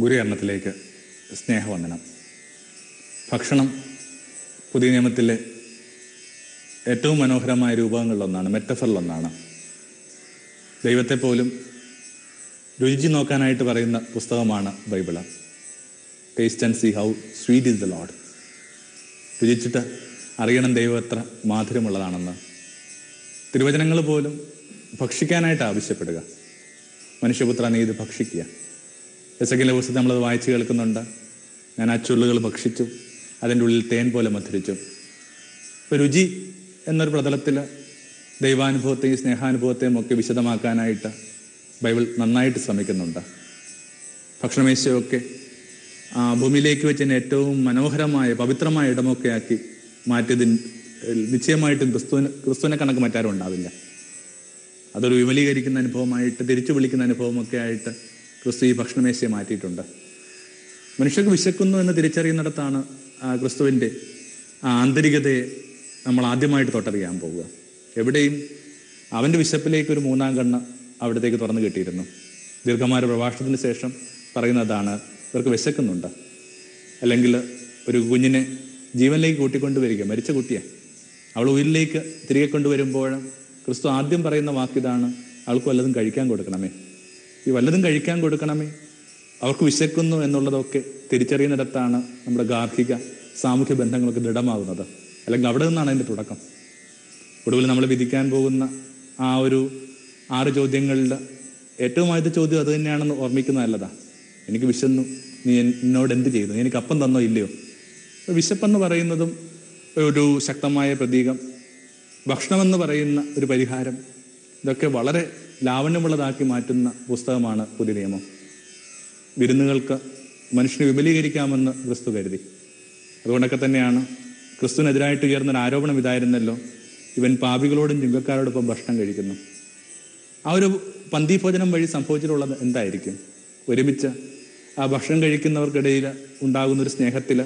ഗുരുകരണത്തിലേക്ക് സ്നേഹവന്ദനം ഭക്ഷണം പുതിയ നിയമത്തിലെ ഏറ്റവും മനോഹരമായ രൂപങ്ങളിലൊന്നാണ് മെറ്റഫറിലൊന്നാണ് ദൈവത്തെ പോലും രുചി നോക്കാനായിട്ട് പറയുന്ന പുസ്തകമാണ് Bible taste and see how sweet is the Lord രുചിച്ചിട്ട് അറിയണം ദൈവം എത്ര മാധുര്യമുള്ളതാണെന്ന് തിരുവചനങ്ങൾ പോലും ഭക്ഷിക്കാനായിട്ട് ആവശ്യപ്പെടുക മനുഷ്യപുത്ര നീ ഇത് ഭക്ഷിക്കുക എസക്കിലെ പുസ്തകത്തിൽ നമ്മളത് വായിച്ചു കേൾക്കുന്നുണ്ട് ഞാൻ ആ ചുള്ളുകൾ ഭക്ഷിച്ചു അതിൻ്റെ ഉള്ളിൽ തേൻ പോലെ മധുരിച്ചു ഇപ്പൊ രുചി എന്നൊരു പ്രതലത്തിൽ ദൈവാനുഭവത്തെയും സ്നേഹാനുഭവത്തെയും ഒക്കെ വിശദമാക്കാനായിട്ട് ബൈബിൾ നന്നായിട്ട് ശ്രമിക്കുന്നുണ്ട് ഭക്ഷണമേശയൊക്കെ ആ ഭൂമിയിലേക്ക് വെച്ച് തന്നെ ഏറ്റവും മനോഹരമായ പവിത്രമായ ഇടമൊക്കെ ആക്കി മാറ്റിയതിന് നിശ്ചയമായിട്ടും ക്രിസ്തുവിന് ക്രിസ്തുവിനെ കണക്ക് മറ്റാരും ഉണ്ടാവില്ല അതൊരു വിമലീകരിക്കുന്ന അനുഭവമായിട്ട് തിരിച്ചു വിളിക്കുന്ന അനുഭവമൊക്കെ ആയിട്ട് ക്രിസ്തു ഈ ഭക്ഷണമേശയെ മാറ്റിയിട്ടുണ്ട് മനുഷ്യർക്ക് വിശക്കുന്നു എന്ന് തിരിച്ചറിയുന്നിടത്താണ് ആ ക്രിസ്തുവിൻ്റെ ആ ആന്തരികതയെ നമ്മൾ ആദ്യമായിട്ട് തൊട്ടറിയാൻ പോവുക എവിടെയും അവൻ്റെ വിശപ്പിലേക്ക് ഒരു മൂന്നാം കണ്ണ് അവിടത്തേക്ക് തുറന്നു കിട്ടിയിരുന്നു ദീർഘമായ പ്രഭാഷണത്തിന് ശേഷം പറയുന്നതാണ് ഇവർക്ക് വിശക്കുന്നുണ്ട് അല്ലെങ്കിൽ ഒരു കുഞ്ഞിനെ ജീവനിലേക്ക് കൂട്ടിക്കൊണ്ടുവരിക മരിച്ച കുട്ടിയെ അവൾ ഉയരിലേക്ക് തിരികെ കൊണ്ടുവരുമ്പോൾ ക്രിസ്തു ആദ്യം പറയുന്ന വാക്കിതാണ് അവൾക്ക് വല്ലതും കഴിക്കാൻ കൊടുക്കണമേ ഈ വല്ലതും കഴിക്കാൻ കൊടുക്കണമേ അവർക്ക് വിശക്കുന്നു എന്നുള്ളതൊക്കെ തിരിച്ചറിയുന്നിടത്താണ് നമ്മുടെ ഗാർഹിക സാമൂഹ്യ ബന്ധങ്ങളൊക്കെ ദൃഢമാകുന്നത് അല്ലെങ്കിൽ അവിടെ നിന്നാണ് അതിൻ്റെ തുടക്കം ഒടുവിൽ നമ്മൾ വിധിക്കാൻ പോകുന്ന ആ ഒരു ആറ് ചോദ്യങ്ങളിൽ ഏറ്റവും ആദ്യത്തെ ചോദ്യം അത് തന്നെയാണെന്ന് ഓർമ്മിക്കുന്ന നല്ലതാ എനിക്ക് വിശന്നു നീ എന്നോട് എന്ത് ചെയ്തു നീ എനിക്ക് അപ്പം തന്നോ ഇല്ലയോ വിശപ്പെന്ന് പറയുന്നതും ഒരു ശക്തമായ പ്രതീകം ഭക്ഷണമെന്ന് പറയുന്ന ഒരു പരിഹാരം ഇതൊക്കെ വളരെ ലാവണ്യമുള്ളതാക്കി മാറ്റുന്ന പുസ്തകമാണ് പുതിയ നിയമം വിരുന്നുകൾക്ക് മനുഷ്യനെ വിപുലീകരിക്കാമെന്ന് ക്രിസ്തു കരുതി അതുകൊണ്ടൊക്കെ തന്നെയാണ് ക്രിസ്തുവിനെതിരായിട്ട് ഉയർന്നൊരു ആരോപണം ഇതായിരുന്നല്ലോ ഇവൻ പാപികളോടും ചുങ്കക്കാരോടൊപ്പം ഭക്ഷണം കഴിക്കുന്നു ആ ഒരു പന്തി ഭോജനം വഴി സംഭവിച്ചിട്ടുള്ളത് എന്തായിരിക്കും ഒരുമിച്ച് ആ ഭക്ഷണം കഴിക്കുന്നവർക്കിടയിൽ ഉണ്ടാകുന്ന ഒരു സ്നേഹത്തിൽ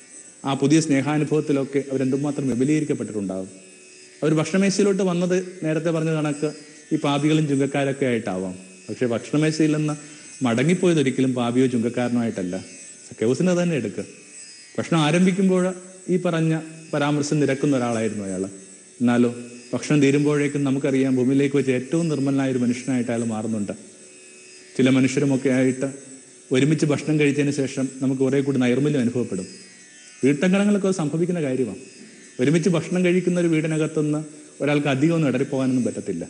ആ പുതിയ സ്നേഹാനുഭവത്തിലൊക്കെ അവരെന്തുമാത്രം വിപുലീകരിക്കപ്പെട്ടിട്ടുണ്ടാകും അവർ ഭക്ഷണമേശയിലോട്ട് വന്നത് നേരത്തെ പറഞ്ഞ കണക്ക് ഈ പാപികളും ചുങ്കക്കാരൊക്കെ ആയിട്ടാവാം പക്ഷെ ഭക്ഷണമേശയിൽ നിന്ന് മടങ്ങിപ്പോയത് ഒരിക്കലും പാപിയോ ചുങ്കക്കാരനോ ആയിട്ടല്ല സക്കേവസിനെ തന്നെ എടുക്കുക ഭക്ഷണം ആരംഭിക്കുമ്പോൾ ഈ പറഞ്ഞ പരാമർശം നിരക്കുന്ന ഒരാളായിരുന്നു അയാൾ എന്നാലോ ഭക്ഷണം തീരുമ്പോഴേക്കും നമുക്കറിയാം ഭൂമിയിലേക്ക് വെച്ച് ഏറ്റവും നിർമ്മലനായ ഒരു മനുഷ്യനായിട്ട് അയാൾ മാറുന്നുണ്ട് ചില മനുഷ്യരുമൊക്കെ ആയിട്ട് ഒരുമിച്ച് ഭക്ഷണം കഴിച്ചതിന് ശേഷം നമുക്ക് കുറെ കൂടി നൈർമല്യം അനുഭവപ്പെടും വീട്ടങ്കണങ്ങളൊക്കെ അത് സംഭവിക്കുന്ന കാര്യമാണ് ഒരുമിച്ച് ഭക്ഷണം കഴിക്കുന്ന ഒരു വീടിനകത്തുനിന്ന് ഒരാൾക്ക് അധികം ഒന്നും ഇടറിപ്പോകാനൊന്നും പറ്റത്തില്ല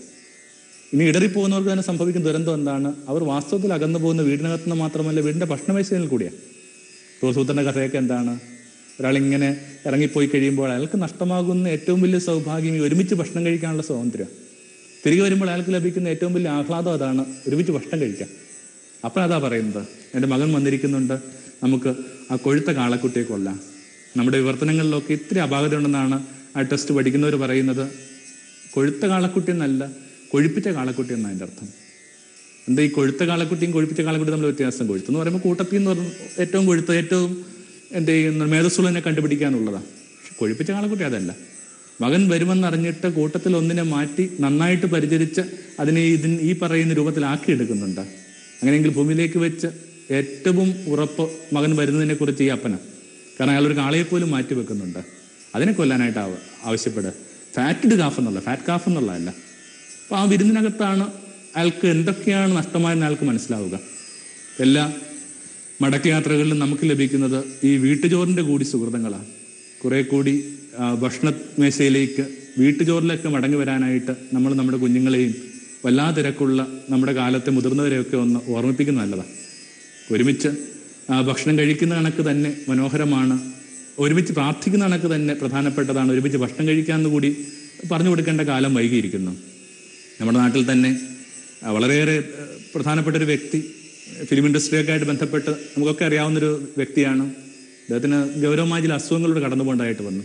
ഇനി ഇടറിപ്പോകുന്നവർക്ക് തന്നെ സംഭവിക്കുന്ന ദുരന്തം എന്താണ് അവർ വാസ്തവത്തിൽ അകന്നു പോകുന്ന വീടിനകത്തുനിന്ന് മാത്രമല്ല വീടിന്റെ ഭക്ഷണമേശയിൽ കൂടിയാണ് സൂത്രന്റെ കഥയൊക്കെ എന്താണ് ഒരാളിങ്ങനെ ഇറങ്ങിപ്പോയി കഴിയുമ്പോൾ അയാൾക്ക് നഷ്ടമാകുന്ന ഏറ്റവും വലിയ സൗഭാഗ്യം ഈ ഒരുമിച്ച് ഭക്ഷണം കഴിക്കാനുള്ള സ്വാതന്ത്ര്യം തിരികെ വരുമ്പോൾ അയാൾക്ക് ലഭിക്കുന്ന ഏറ്റവും വലിയ ആഹ്ലാദം അതാണ് ഒരുമിച്ച് ഭക്ഷണം കഴിക്കാം അപ്പോൾ അതാ പറയുന്നത് എൻ്റെ മകൻ വന്നിരിക്കുന്നുണ്ട് നമുക്ക് ആ കൊഴുത്ത കാളക്കുട്ടിയെ കൊല്ലാം നമ്മുടെ വിവർത്തനങ്ങളിലൊക്കെ ഇത്തിരി അപാകത ഉണ്ടെന്നാണ് ആ ടെസ്റ്റ് പഠിക്കുന്നവർ പറയുന്നത് കൊഴുത്ത കാളക്കുട്ടി എന്നല്ല കൊഴുപ്പിച്ച കാളക്കുട്ടി എന്നാണ് അതിൻ്റെ അർത്ഥം എന്താ ഈ കൊഴുത്ത കാളക്കുട്ടിയും കൊഴുപ്പിച്ച കാളക്കുട്ടിയും തമ്മിൽ വ്യത്യാസം കൊഴുത്ത് എന്ന് പറയുമ്പോൾ കൂട്ടത്തിൽ എന്ന് പറഞ്ഞ ഏറ്റവും കൊഴുത്ത ഏറ്റവും എന്ത് ചെയ്യുന്ന മേധസ്സുള്ളതിനെ കണ്ടുപിടിക്കാനുള്ളതാണ് പക്ഷെ കൊഴുപ്പിച്ച കാളക്കുട്ടി അതല്ല മകൻ വരുമെന്നറിഞ്ഞിട്ട് കൂട്ടത്തിൽ ഒന്നിനെ മാറ്റി നന്നായിട്ട് പരിചരിച്ച് അതിനെ ഇതിന് ഈ പറയുന്ന രൂപത്തിലാക്കി എടുക്കുന്നുണ്ട് അങ്ങനെയെങ്കിൽ ഭൂമിയിലേക്ക് വെച്ച് ഏറ്റവും ഉറപ്പ് മകൻ വരുന്നതിനെ കുറിച്ച് ഈ അപ്പന കാരണം അയാൾ ഒരു കാളയെ പോലും മാറ്റി വെക്കുന്നുണ്ട് അതിനെ കൊല്ലാനായിട്ട് ആവ ആവശ്യപ്പെടുക ഫാറ്റഡ് കാഫ് എന്നുള്ള ഫാറ്റ് കാഫ് എന്നുള്ളതല്ല അപ്പോൾ ആ വിരുന്നിനകത്താണ് അയാൾക്ക് എന്തൊക്കെയാണ് നഷ്ടമായെന്ന് അയാൾക്ക് മനസ്സിലാവുക എല്ലാ മടക്കയാത്രകളിലും നമുക്ക് ലഭിക്കുന്നത് ഈ വീട്ടുചോറിൻ്റെ കൂടി സുഹൃതങ്ങളാണ് കുറെ കൂടി ആ, ഭക്ഷണ മേശയിലേക്ക് വീട്ടുചോറിലൊക്കെ മടങ്ങി വരാനായിട്ട് നമ്മൾ നമ്മുടെ കുഞ്ഞുങ്ങളെയും വല്ലാ തിരക്കുള്ള നമ്മുടെ കാലത്തെ മുതിർന്നവരെയൊക്കെ ഒന്ന് ഓർമ്മിപ്പിക്കുന്ന നല്ലതാണ് ഒരുമിച്ച് ആ, ഭക്ഷണം കഴിക്കുന്ന കണക്ക് തന്നെ മനോഹരമാണ് ഒരുമിച്ച് പ്രാർത്ഥിക്കുന്ന കണക്ക് തന്നെ പ്രധാനപ്പെട്ടതാണ് ഒരുമിച്ച് ഭക്ഷണം കഴിക്കാമെന്ന് കൂടി പറഞ്ഞു കൊടുക്കേണ്ട കാലം വൈകിയിരിക്കുന്നു നമ്മുടെ നാട്ടിൽ തന്നെ ആ, വളരെയേറെ ആ, പ്രധാനപ്പെട്ട ഒരു വ്യക്തി ഫിലിം ഇൻഡസ്ട്രിയൊക്കെ ആയിട്ട് ബന്ധപ്പെട്ട് നമുക്കൊക്കെ അറിയാവുന്നൊരു വ്യക്തിയാണ് അദ്ദേഹത്തിന് ഗൗരവമായ ചില അസുഖങ്ങളോട് കടന്നു പോകേണ്ടതായിട്ട് വന്നു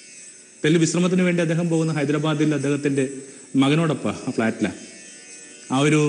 തെല്ലു വിശ്രമത്തിന് വേണ്ടി അദ്ദേഹം പോകുന്ന ഹൈദരാബാദിൽ അദ്ദേഹത്തിന്റെ മകനോടൊപ്പം ആ ഫ്ലാറ്റിലാണ് ആ ഒരു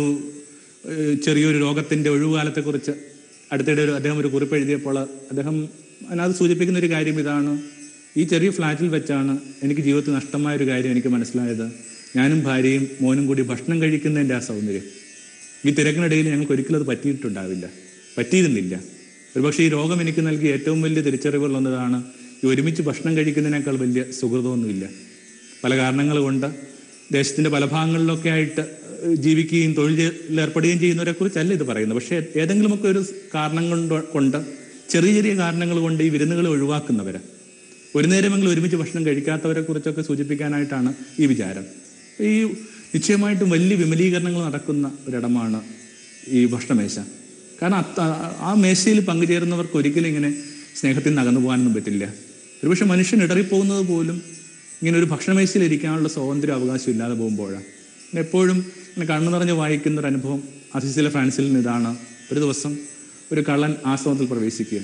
ഏഹ്, ചെറിയൊരു രോഗത്തിന്റെ ഒഴിവുകാലത്തെക്കുറിച്ച് അടുത്തിടെ ഒരു അദ്ദേഹം ഒരു കുറിപ്പ് എഴുതിയപ്പോൾ അദ്ദേഹം അതിനകത്ത് സൂചിപ്പിക്കുന്ന ഒരു കാര്യം ഇതാണ് ഈ ചെറിയ ഫ്ലാറ്റിൽ വെച്ചാണ് എനിക്ക് ജീവിതത്തിൽ നഷ്ടമായ ഒരു കാര്യം എനിക്ക് മനസ്സിലായത് ഞാനും ഭാര്യയും മോനും കൂടി ഭക്ഷണം കഴിക്കുന്നതിൻ്റെ ആ സൗന്ദര്യം ഈ തിരക്കിനിടയിൽ ഞങ്ങൾക്ക് ഒരിക്കലും അത് പറ്റിയിട്ടുണ്ടാവില്ല പറ്റിയിരുന്നില്ല ഒരുപക്ഷെ ഈ രോഗം എനിക്ക് നൽകിയ ഏറ്റവും വലിയ തിരിച്ചറിവുകളൊന്നതാണ് ഈ ഒരുമിച്ച് ഭക്ഷണം കഴിക്കുന്നതിനേക്കാൾ വലിയ സുഹൃതമൊന്നുമില്ല പല കാരണങ്ങൾ കൊണ്ട് ദേശത്തിന്റെ പല ഭാഗങ്ങളിലൊക്കെ ആയിട്ട് ഏഹ്, ജീവിക്കുകയും തൊഴിലിൽ ഏർപ്പെടുകയും ചെയ്യുന്നവരെ കുറിച്ചല്ല ഇത് പറയുന്നത് പക്ഷേ ഏതെങ്കിലുമൊക്കെ ഒരു കാരണം കൊണ്ട് കൊണ്ട് ചെറിയ ചെറിയ കാരണങ്ങൾ കൊണ്ട് ഈ വിരുന്നുകൾ ഒഴിവാക്കുന്നവര് ഒരു നേരമെങ്കിലും ഒരുമിച്ച് ഭക്ഷണം കഴിക്കാത്തവരെ കുറിച്ചൊക്കെ സൂചിപ്പിക്കാനായിട്ടാണ് ഈ വിചാരം ഈ നിശ്ചയമായിട്ടും വലിയ വിമലീകരണങ്ങൾ നടക്കുന്ന ഒരിടമാണ് ഈ ഭക്ഷണമേശ കാരണം അത്ത ആ മേശയിൽ പങ്കുചേരുന്നവർക്ക് ഒരിക്കലും ഇങ്ങനെ സ്നേഹത്തിൽ നിന്ന് അകന്നു പോകാനൊന്നും പറ്റില്ല ഒരുപക്ഷെ മനുഷ്യൻ ഇടറിപ്പോകുന്നത് പോലും ഇങ്ങനെ ഒരു ഭക്ഷണമേശയിൽ ഇരിക്കാനുള്ള സ്വാതന്ത്ര്യ അവകാശം ഇല്ലാതെ പോകുമ്പോഴാണ് പിന്നെ എപ്പോഴും ഇങ്ങനെ കണ്ണു നിറഞ്ഞ് വായിക്കുന്ന ഒരു അനുഭവം അസിസിലെ ഫ്രാൻസിൽ നിന്ന് ഇതാണ് ഒരു ദിവസം ഒരു കള്ളൻ ആശ്രമത്തിൽ പ്രവേശിക്കുക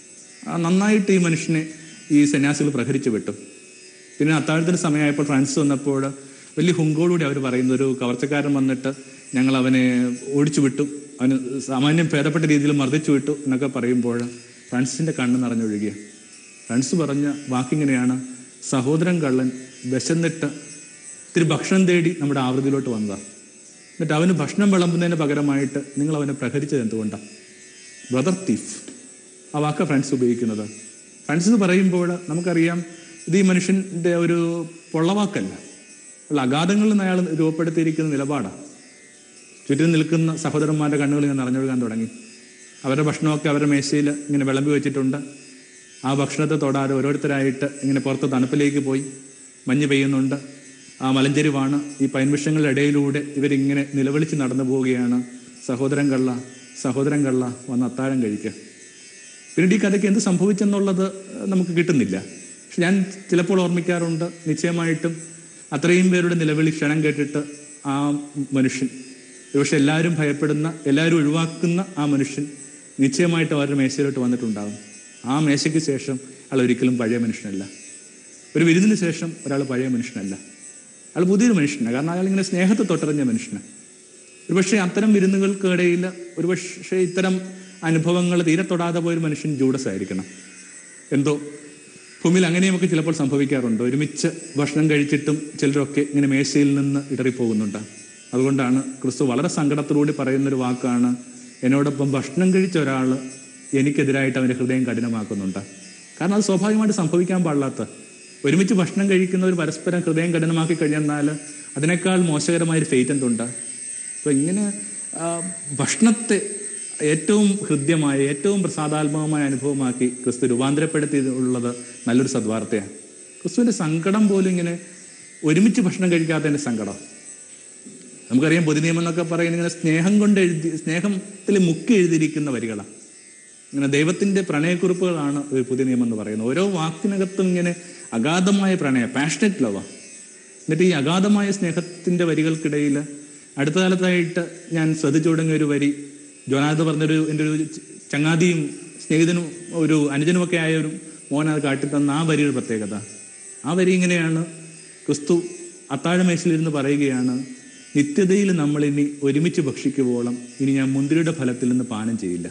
ആ നന്നായിട്ട് ഈ മനുഷ്യനെ ഈ സന്യാസികൾ പ്രഹരിച്ചു വിട്ടു പിന്നെ അത്താഴത്തിന് സമയമായപ്പോൾ ഫ്രാൻസിസ് വന്നപ്പോൾ വലിയ ഹുങ്കോടുകൂടി അവർ പറയുന്ന ഒരു കവർച്ചക്കാരൻ വന്നിട്ട് ഞങ്ങൾ അവനെ ഓടിച്ചു വിട്ടു അവന് സാമാന്യം ഭേദപ്പെട്ട രീതിയിൽ മർദ്ദിച്ചു വിട്ടു എന്നൊക്കെ പറയുമ്പോൾ ഫ്രാൻസിന്റെ കണ്ണ് നിറഞ്ഞൊഴുകിയ ഫ്രാൻസ് പറഞ്ഞ വാക്കിങ്ങനെയാണ് സഹോദരൻ കള്ളൻ വിശന്നിട്ട് ഇത്തിരി ഭക്ഷണം തേടി നമ്മുടെ ആവൃത്തിയിലോട്ട് വന്നതാണ് എന്നിട്ട് അവന് ഭക്ഷണം വിളമ്പുന്നതിന് പകരമായിട്ട് നിങ്ങൾ അവനെ പ്രഹരിച്ചത് എന്തുകൊണ്ടാണ് ബ്രദർ തീഫ് ആ വാക്ക ഫ്രാൻസ് ഉപയോഗിക്കുന്നത് ഫ്രാൻസിസ് പറയുമ്പോൾ നമുക്കറിയാം ഇത് ഈ മനുഷ്യന്റെ ഒരു പൊള്ളവാക്കല്ല ഉള്ള അഗാധങ്ങളിൽ നിന്ന് അയാൾ രൂപപ്പെടുത്തിയിരിക്കുന്ന നിലപാടാണ് ചുറ്റും നിൽക്കുന്ന സഹോദരന്മാരുടെ കണ്ണുകൾ ഇങ്ങനെ നിറഞ്ഞൊഴുകാൻ തുടങ്ങി അവരുടെ ഭക്ഷണമൊക്കെ അവരുടെ മേശയിൽ ഇങ്ങനെ വിളമ്പി വെച്ചിട്ടുണ്ട് ആ ഭക്ഷണത്തെ തൊടാതെ ഓരോരുത്തരായിട്ട് ഇങ്ങനെ പുറത്ത് തണുപ്പിലേക്ക് പോയി മഞ്ഞ് പെയ്യുന്നുണ്ട് ആ മലഞ്ചെരിവാണ് ഈ പൈൻവൃക്ഷങ്ങളുടെ ഇടയിലൂടെ ഇവരിങ്ങനെ നിലവിളിച്ച് നടന്നു പോവുകയാണ് സഹോദരൻ കള്ള സഹോദരൻ കള്ള വന്ന് അത്താഴം കഴിക്കുക പിന്നീട് ഈ കഥയ്ക്ക് എന്ത് സംഭവിച്ചെന്നുള്ളത് ഏഹ്, നമുക്ക് കിട്ടുന്നില്ല പക്ഷെ ഞാൻ ചിലപ്പോൾ ഓർമ്മിക്കാറുണ്ട് നിശ്ചയമായിട്ടും അത്രയും പേരുടെ നിലവിളി ക്ഷണം കേട്ടിട്ട് ആ മനുഷ്യൻ ഒരുപക്ഷെ എല്ലാവരും ഭയപ്പെടുന്ന എല്ലാവരും ഒഴിവാക്കുന്ന ആ മനുഷ്യൻ നിശ്ചയമായിട്ടും അവരുടെ മേശയിലോട്ട് വന്നിട്ടുണ്ടാകും ആ മേശയ്ക്ക് ശേഷം അയാൾ ഒരിക്കലും പഴയ മനുഷ്യനല്ല ഒരു വിരുന്നിന് ശേഷം ഒരാൾ പഴയ മനുഷ്യനല്ല അയാൾ പുതിയൊരു മനുഷ്യനാണ് കാരണം അയാൾ ഇങ്ങനെ സ്നേഹത്തെ തൊട്ടറിഞ്ഞ മനുഷ്യനാണ് ഒരുപക്ഷെ അത്തരം വിരുന്നുകൾക്കിടയിൽ ഒരുപക്ഷെ ഇത്തരം അനുഭവങ്ങൾ തീരെ തൊടാതെ പോയൊരു മനുഷ്യൻ ജൂഡസ് ആയിരിക്കണം എന്തോ ഭൂമിയിൽ അങ്ങനെയൊക്കെ ചിലപ്പോൾ സംഭവിക്കാറുണ്ട് ഒരുമിച്ച് ഭക്ഷണം കഴിച്ചിട്ടും ചിലരൊക്കെ ഇങ്ങനെ മേശയിൽ നിന്ന് ഇടറിപ്പോകുന്നുണ്ട് അതുകൊണ്ടാണ് ക്രിസ്തു വളരെ സങ്കടത്തോടുകൂടി പറയുന്നൊരു വാക്കാണ് എന്നോടൊപ്പം ഭക്ഷണം കഴിച്ച ഒരാൾ എനിക്കെതിരായിട്ട് അവൻ്റെ ഹൃദയം കഠിനമാക്കുന്നുണ്ട് കാരണം അത് സ്വാഭാവികമായിട്ട് സംഭവിക്കാൻ പാടില്ലാത്ത ഒരുമിച്ച് ഭക്ഷണം കഴിക്കുന്നവർ പരസ്പരം ഹൃദയം കഠിനമാക്കി കഴിഞ്ഞാൽ അതിനേക്കാൾ മോശകരമായൊരു ഫെയ്റ്റ് എന്തുണ്ട് അപ്പൊ ഇങ്ങനെ ആ, ഭക്ഷണത്തെ ഏറ്റവും ഹൃദ്യമായ ഏറ്റവും പ്രസാദാത്മകമായ അനുഭവമാക്കി ക്രിസ്തു രൂപാന്തരപ്പെടുത്തിയുള്ളത് നല്ലൊരു സദ്വാർത്തയാണ് ക്രിസ്തുവിന്റെ സങ്കടം പോലും ഇങ്ങനെ ഒരുമിച്ച് ഭക്ഷണം കഴിക്കാത്തതിന്റെ സങ്കടം നമുക്കറിയാം പൊതുനിയമം എന്നൊക്കെ പറയുന്നത് ഇങ്ങനെ സ്നേഹം കൊണ്ട് എഴുതി സ്നേഹത്തിൽ മുക്കി എഴുതിയിരിക്കുന്ന വരികളാണ് ഇങ്ങനെ ദൈവത്തിന്റെ പ്രണയക്കുറിപ്പുകളാണ് ഒരു പുതിയ നിയമം എന്ന് പറയുന്നത് ഓരോ വാക്കിനകത്തും ഇങ്ങനെ അഗാധമായ പ്രണയം പാഷനറ്റ് ലവാ എന്നിട്ട് ഈ അഗാധമായ സ്നേഹത്തിന്റെ വരികൾക്കിടയിൽ അടുത്ത കാലത്തായിട്ട് ഞാൻ ശ്രദ്ധിച്ചു തുടങ്ങിയ ഒരു വരി ജോനാഥ് പറഞ്ഞൊരു എൻ്റെ ഒരു ചങ്ങാതിയും സ്നേഹിതനും ഒരു അനുജനുമൊക്കെ ആയ ഒരു മോൻ അത് കാട്ടിത്തന്ന ആ വരിയുടെ പ്രത്യേകത ആ വരി ഇങ്ങനെയാണ് ക്രിസ്തു അത്താഴമേശയിലിരുന്ന് പറയുകയാണ് നിത്യതയിൽ നമ്മൾ ഇനി ഒരുമിച്ച് ഭക്ഷിക്കുവോളം ഇനി ഞാൻ മുന്തിരിയുടെ ഫലത്തിൽ നിന്ന് പാനം ചെയ്യില്ല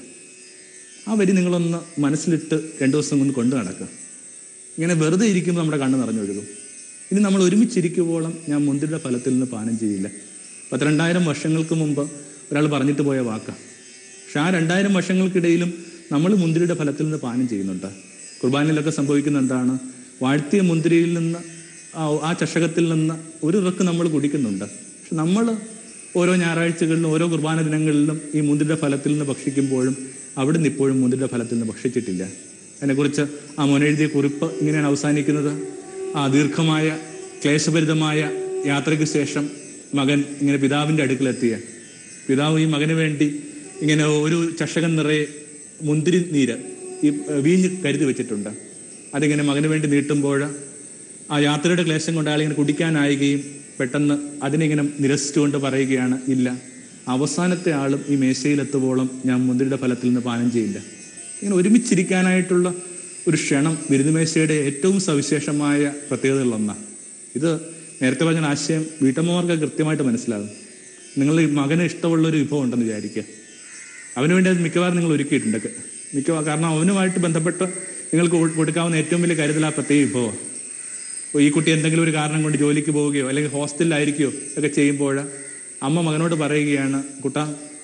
ആ വരി നിങ്ങളൊന്ന് മനസ്സിലിട്ട് രണ്ടു ദിവസം കൊണ്ട് കൊണ്ടു നടക്കുക ഇങ്ങനെ വെറുതെ ഇരിക്കുമ്പോൾ നമ്മുടെ കണ്ണ് നിറഞ്ഞൊഴുകും ഇനി നമ്മൾ ഒരുമിച്ചിരിക്കുവോളം ഞാൻ മുന്തിരിയുടെ ഫലത്തിൽ നിന്ന് പാനം ചെയ്യില്ല പത്തിരണ്ടായിരം വർഷങ്ങൾക്ക് മുമ്പ് ഒരാൾ പറഞ്ഞിട്ട് പോയ വാക്കാണ് പക്ഷെ ആ രണ്ടായിരം വർഷങ്ങൾക്കിടയിലും നമ്മൾ മുന്തിരിയുടെ ഫലത്തിൽ നിന്ന് പാനം ചെയ്യുന്നുണ്ട് കുർബാനയിലൊക്കെ സംഭവിക്കുന്ന എന്താണ് വാഴ്ത്തിയ മുന്തിരിയിൽ നിന്ന് ആ ആ ചഷകത്തിൽ നിന്ന് ഒരു ഇറക്ക് നമ്മൾ കുടിക്കുന്നുണ്ട് പക്ഷെ നമ്മൾ ഓരോ ഞായറാഴ്ചകളിലും ഓരോ കുർബാന ദിനങ്ങളിലും ഈ മുന്തിരിയുടെ ഫലത്തിൽ നിന്ന് ഭക്ഷിക്കുമ്പോഴും അവിടെ നിന്ന് ഇപ്പോഴും മുന്തിരിയുടെ ഫലത്തിൽ നിന്ന് ഭക്ഷിച്ചിട്ടില്ല അതിനെക്കുറിച്ച് ആ മോനെഴുതിയ കുറിപ്പ് ഇങ്ങനെയാണ് അവസാനിക്കുന്നത് ആ ദീർഘമായ ക്ലേശഭരിതമായ യാത്രയ്ക്ക് ശേഷം മകൻ ഇങ്ങനെ പിതാവിൻ്റെ അടുക്കലെത്തിയ പിതാവ് ഈ മകന് വേണ്ടി ഇങ്ങനെ ഒരു ചഷകം നിറയെ മുന്തിരി നീര് ഈ ഏഹ്, വീഞ്ഞ് കരുതി വെച്ചിട്ടുണ്ട് അതിങ്ങനെ മകന് വേണ്ടി നീട്ടുമ്പോൾ ആ യാത്രയുടെ ക്ലേശം കൊണ്ട് അയാൾ ഇങ്ങനെ കുടിക്കാനായുകയും പെട്ടെന്ന് അതിനിങ്ങനെ നിരസിച്ചുകൊണ്ട് പറയുകയാണ് ഇല്ല അവസാനത്തെ ആളും ഈ മേശയിലെത്തുവോളം ഞാൻ മുന്തിരിയുടെ ഫലത്തിൽ നിന്ന് പാനം ചെയ്യില്ല ഇങ്ങനെ ഒരുമിച്ചിരിക്കാനായിട്ടുള്ള ഒരു ക്ഷണം വിരുന്നുമേശയുടെ ഏറ്റവും സവിശേഷമായ പ്രത്യേകതകളിലൊന്നാണ് ഇത് നേരത്തെ പറഞ്ഞ ആശയം വീട്ടമ്മമാർക്ക് കൃത്യമായിട്ട് മനസ്സിലാകും നിങ്ങൾ ഈ മകന് ഇഷ്ടമുള്ള ഒരു വിഭവം ഉണ്ടെന്ന് വിചാരിക്കുക അവന് വേണ്ടി അത് മിക്കവാറും നിങ്ങൾ ഒരുക്കിയിട്ടുണ്ട് മിക്കവാറും കാരണം അവനുമായിട്ട് ബന്ധപ്പെട്ട് നിങ്ങൾക്ക് കൊ- കൊടുക്കാവുന്ന ഏറ്റവും വലിയ കരുതൽ ആ പ്രത്യേക വിഭവമാണ് അപ്പോൾ ഈ കുട്ടി എന്തെങ്കിലും ഒരു കാരണം കൊണ്ട് ജോലിക്ക് പോവുകയോ അല്ലെങ്കിൽ ഹോസ്റ്റലിലായിരിക്കുകയോ ഒക്കെ ചെയ്യുമ്പോൾ അമ്മ മകനോട് പറയുകയാണ് കുട്ടാ